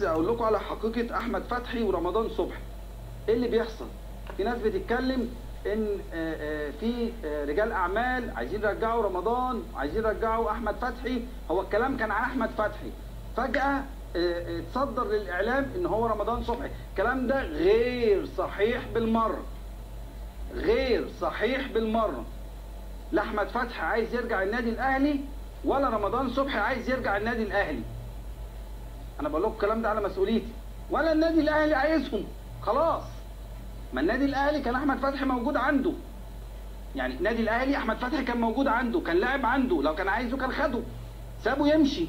اقول لكم على حقيقه احمد فتحي ورمضان صبحي ايه اللي بيحصل في ناس بتتكلم ان آه، آه، في آه، رجال اعمال عايزين يرجعوا رمضان عايزين يرجعوا احمد فتحي هو الكلام كان عن احمد فتحي فجاه آه، آه، اتصدر للاعلام ان هو رمضان صبحي الكلام ده غير صحيح بالمره غير صحيح بالمره لا احمد فتحي عايز يرجع النادي الاهلي ولا رمضان صبحي عايز يرجع النادي الاهلي انا بقول لكم الكلام ده على مسؤوليتي ولا النادي الاهلي عايزهم خلاص ما النادي الاهلي كان احمد فتحي موجود عنده يعني النادي الاهلي احمد فتحي كان موجود عنده كان لاعب عنده لو كان عايزه كان خده سابه يمشي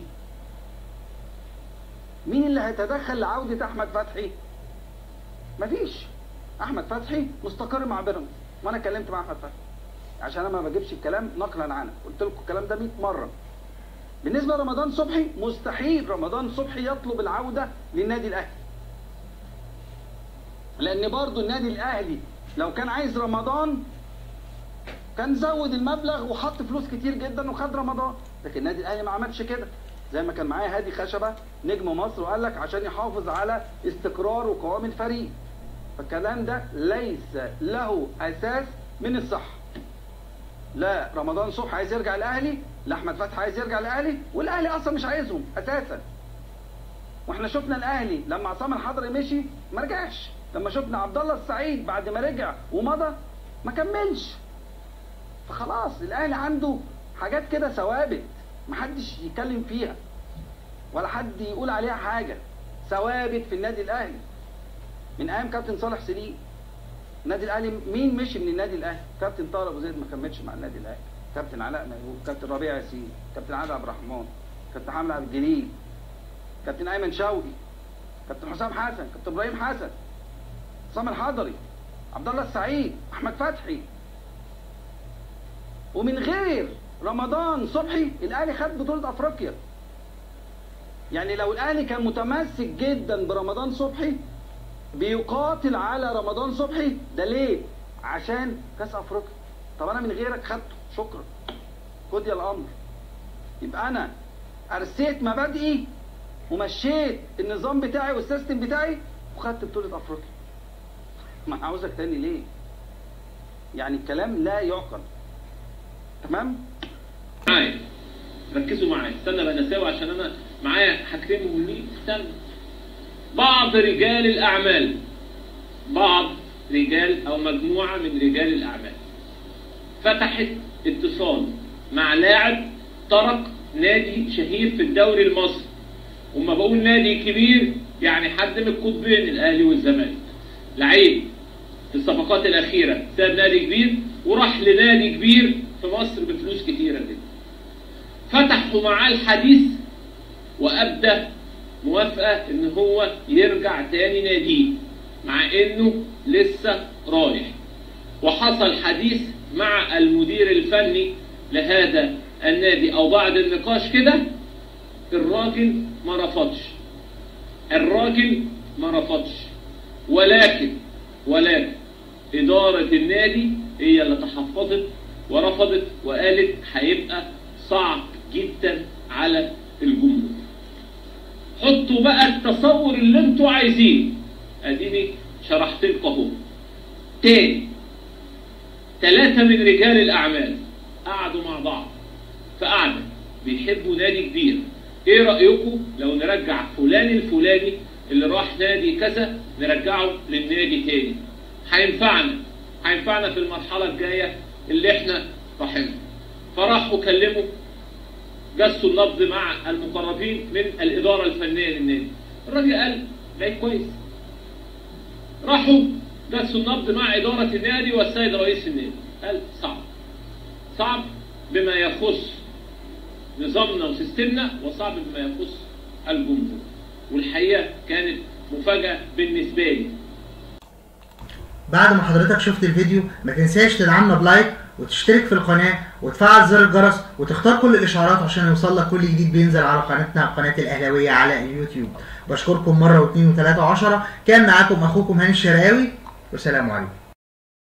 مين اللي هيتدخل لعودة احمد فتحي مفيش احمد فتحي مستقر مع بيراميدز وانا اتكلمت مع احمد فتحي عشان انا ما بجيبش الكلام نقلا عنه قلت لكم الكلام ده 100 مره بالنسبه لرمضان صبحي مستحيل رمضان صبحي يطلب العوده للنادي الاهلي لان برضو النادي الاهلي لو كان عايز رمضان كان زود المبلغ وحط فلوس كتير جدا وخد رمضان لكن النادي الاهلي ما عملش كده زي ما كان معايا هادي خشبه نجم مصر وقال لك عشان يحافظ على استقرار وقوام الفريق فالكلام ده ليس له اساس من الصحه لا رمضان صبحي عايز يرجع الاهلي لا احمد فتحي عايز يرجع الاهلي والاهلي اصلا مش عايزهم اساسا واحنا شفنا الاهلي لما عصام الحضري مشي ما رجعش لما شفنا عبد الله السعيد بعد ما رجع ومضى ما كملش فخلاص الاهلي عنده حاجات كده ثوابت محدش يتكلم فيها ولا حد يقول عليها حاجه ثوابت في النادي الاهلي من ايام كابتن صالح سليم النادي الاهلي مين مشي من النادي الاهلي كابتن طارق ابو زيد ما كملش مع النادي الاهلي كابتن علاء ميهوب كابتن ربيع ياسين كابتن عادل عبد الرحمن كابتن حمد عبد الجليل كابتن ايمن شوقي كابتن حسام حسن كابتن ابراهيم حسن حسام الحضري عبد الله السعيد احمد فتحي ومن غير رمضان صبحي الاهلي خد بطوله افريقيا يعني لو الاهلي كان متمسك جدا برمضان صبحي بيقاتل على رمضان صبحي ده ليه عشان كاس افريقيا طب انا من غيرك خدته شكرا خد يا الامر يبقى انا ارسيت مبادئي ومشيت النظام بتاعي والسيستم بتاعي وخدت بطوله افريقيا ما انا عاوزك تاني ليه يعني الكلام لا يعقل تمام معايا ركزوا معايا استنى بقى نساوي عشان انا معايا حاجتين مهمين استنى بعض رجال الاعمال بعض رجال او مجموعه من رجال الاعمال فتحت اتصال مع لاعب ترك نادي شهير في الدوري المصري وما بقول نادي كبير يعني حد من القطبين الاهلي والزمالك لعيب في الصفقات الاخيره ساب نادي كبير وراح لنادي كبير في مصر بفلوس كتيره جدا فتحوا معاه الحديث وابدى موافقه ان هو يرجع تاني ناديه مع انه لسه رايح وحصل حديث مع المدير الفني لهذا النادي او بعد النقاش كده الراجل ما رفضش الراجل ما رفضش ولكن ولكن إدارة النادي هي اللي تحفظت ورفضت وقالت هيبقى صعب جدا على الجمهور حطوا بقى التصور اللي انتوا عايزينه اديني شرحت لكم اهو تاني ثلاثة من رجال الأعمال قعدوا مع بعض في قعدة بيحبوا نادي كبير ايه رأيكم لو نرجع فلان الفلاني اللي راح نادي كذا نرجعه للنادي تاني هينفعنا هينفعنا في المرحلة الجاية اللي احنا رايحينها فراحوا كلموا جسوا النبض مع المقربين من الإدارة الفنية للنادي الراجل قال جاي كويس راحوا جسوا النبض مع إدارة النادي والسيد رئيس النادي قال صعب صعب بما يخص نظامنا وسيستمنا وصعب بما يخص الجمهور والحقيقة كانت مفاجأة بالنسبة لي بعد ما حضرتك شفت الفيديو ما تنساش تدعمنا بلايك وتشترك في القناة وتفعل زر الجرس وتختار كل الإشعارات عشان يوصل لك كل جديد بينزل على قناتنا قناة الأهلاوية على اليوتيوب بشكركم مرة واثنين وثلاثة وعشرة كان معاكم أخوكم هاني الشرقاوي والسلام عليكم